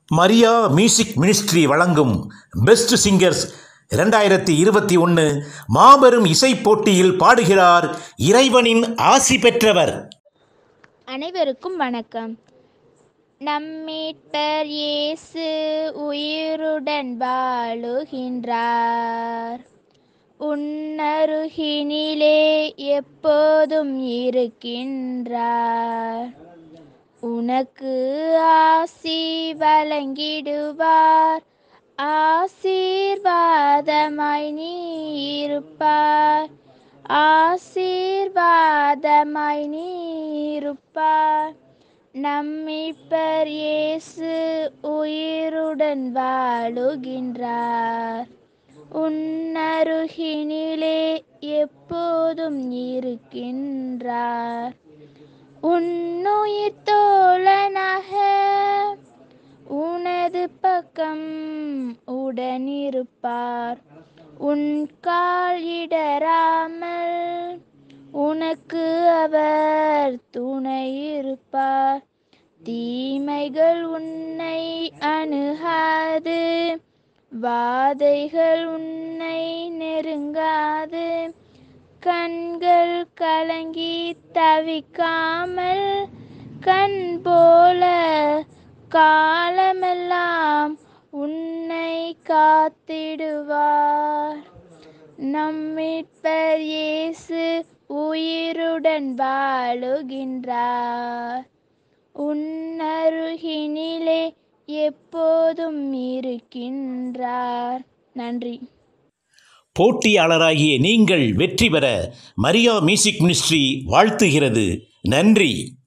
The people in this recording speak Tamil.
மரியா மியூசிக் மினிஸ்ட்ரி வழங்கும் பெஸ்ட் சிங்கர்ஸ் இரண்டாயிரத்தி இருபத்தி ஒன்று மாபெரும் இசைப் போட்டியில் பாடுகிறார் இறைவனின் ஆசி பெற்றவர் அனைவருக்கும் வணக்கம் நம்மீட்பர் இயேசு உயிருடன் வாழுகின்றார் உன்னருகினிலே எப்போதும் இருக்கின்றார் உனக்கு ஆசி வழங்கிடுவார் ஆசீர்வாதமாய் நீ இருப்பார் ஆசீர்வாதமாய் நீ இருப்பார் நம்மிப்பர் இயேசு உயிருடன் வாழுகின்றார் உன்னருகினிலே எப்போதும் இருக்கின்றார் உன்னுயிர் தோழனாக உனது பக்கம் உடனிருப்பார் உன் கால் இடராமல் உனக்கு அவர் துணையிருப்பார் தீமைகள் உன்னை அணுகாது வாதைகள் உன்னை நெருங்காது கண்கள் கலங்கி தவிக்காமல் கண் போல காலமெல்லாம் உன்னை காத்திடுவார் நம்மிட்பர் இயேசு உயிருடன் வாழுகின்றார் உன்னருகினிலே எப்போதும் இருக்கின்றார் நன்றி போட்டியாளராகிய நீங்கள் வெற்றி பெற மரியா மியூசிக் மினிஸ்ட்ரி வாழ்த்துகிறது நன்றி